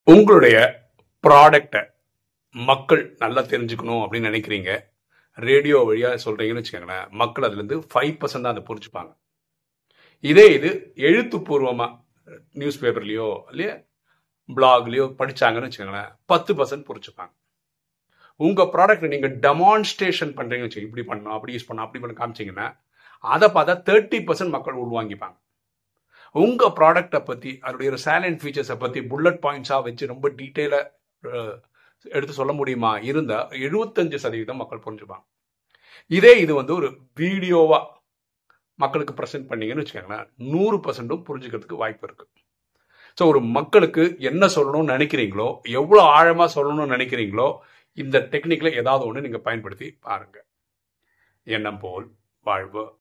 உங்களுடைய ப்ராடக்டை மக்கள் நல்லா தெரிஞ்சுக்கணும் அப்படின்னு நினைக்கிறீங்க ரேடியோ வழியாக சொல்கிறீங்கன்னு வச்சுக்கோங்களேன் மக்கள் அதுலேருந்து ஃபைவ் பர்சன்ட் தான் அதை புரிஞ்சுப்பாங்க இதே இது எழுத்துப்பூர்வமாக நியூஸ் பேப்பர்லேயோ இல்லையா பிளாக்லேயோ படிச்சாங்கன்னு வச்சுக்கோங்களேன் பத்து பர்சன்ட் புரிஞ்சுப்பாங்க உங்கள் ப்ராடக்ட்டை நீங்கள் டெமான்ஸ்ட்ரேஷன் பண்ணுறீங்கன்னு வச்சுக்கோங்க இப்படி பண்ணணும் அப்படி யூஸ் பண்ணணும் அப்படி பண்ண காமிச்சிங்கன்னா அதை பார்த்தா தேர்ட்டி பர்சன்ட் மக்கள் உள்வாங்கிப்பாங்க உங்கள் ப்ராடக்டை பற்றி அதோடைய சைலண்ட் ஃபீச்சர்ஸை பற்றி புல்லட் பாயிண்ட்ஸாக வச்சு ரொம்ப டீட்டெயிலாக எடுத்து சொல்ல முடியுமா இருந்தால் எழுபத்தஞ்சு சதவீதம் மக்கள் புரிஞ்சுப்பாங்க இதே இது வந்து ஒரு வீடியோவாக மக்களுக்கு ப்ரெசென்ட் பண்ணீங்கன்னு வச்சுக்கோங்களேன் நூறு பர்சன்ட்டும் புரிஞ்சுக்கிறதுக்கு வாய்ப்பு இருக்கு ஸோ ஒரு மக்களுக்கு என்ன சொல்லணும்னு நினைக்கிறீங்களோ எவ்வளோ ஆழமாக சொல்லணும்னு நினைக்கிறீங்களோ இந்த டெக்னிக்கில் ஏதாவது ஒன்று நீங்கள் பயன்படுத்தி பாருங்க எண்ணம் போல் வாழ்வு